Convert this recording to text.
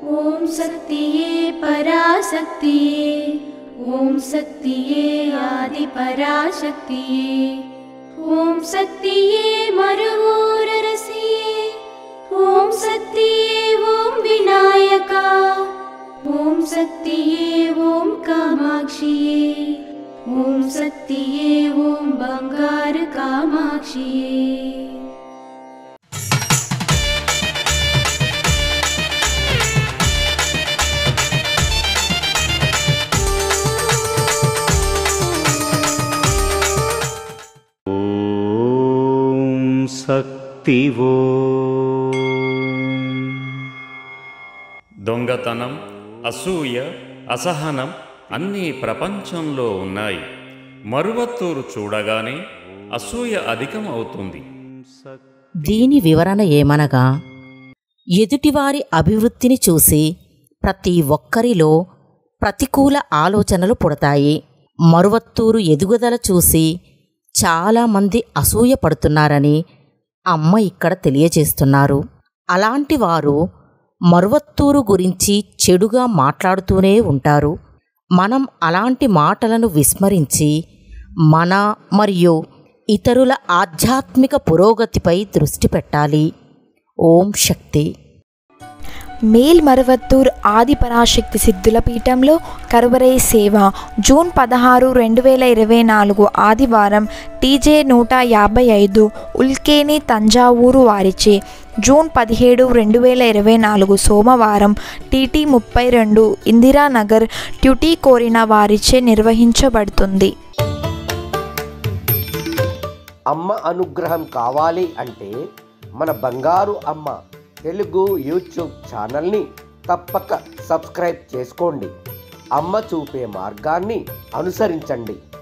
ॐ शक्तिये पराशक्तिये ॐ शक्तिये आदिपराशक्तिये ॐ शक्तिये मरुवोररसिये ॐ शक्तिये ॐ विनायका ॐ शक्तिये ॐ कामाक्षिये ॐ शक्तिये ॐ बङ्गारकामाक्षिये ఓం శక్తివో దొంగతనం అసూయ అసహనం అన్నీ ప్రపంచంలో ఉన్నాయి మరువత్తూరు చూడగానే అసూయ అధికం అవుతుంది దీని వివరణ ఏమనగా ఎదుటివారి అభివృద్ధిని చూసి ప్రతి ఒక్కరిలో ప్రతికూల ఆలోచనలు పుడతాయి మరువత్తూరు ఎదుగుదల చూసి చాలామంది అసూయ పడుతున్నారని అమ్మ ఇక్కడ తెలియజేస్తున్నారు అలాంటి వారు మరువత్తూరు గురించి చెడుగా మాట్లాడుతూనే ఉంటారు మనం అలాంటి మాటలను విస్మరించి మన మరియు ఇతరుల ఆధ్యాత్మిక పురోగతిపై దృష్టి పెట్టాలి ఓం శక్తి మేల్ మరవత్తూర్ ఆది పరాశక్తి సిద్ధుల పీఠంలో కరువరై సేవ జూన్ పదహారు రెండు వేల ఇరవై నాలుగు ఆదివారం టీజే నూట యాభై ఐదు ఉల్కేని తంజావూరు వారిచే జూన్ పదిహేడు రెండు వేల ఇరవై నాలుగు సోమవారం టీటీ ముప్పై రెండు ఇందిరానగర్ ట్యూటీ కోరిన వారిచే నిర్వహించబడుతుంది అమ్మ అనుగ్రహం కావాలి అంటే మన బంగారు అమ్మ తెలుగు యూట్యూబ్ ఛానల్ని తప్పక సబ్స్క్రైబ్ చేసుకోండి అమ్మ చూపే మార్గాన్ని అనుసరించండి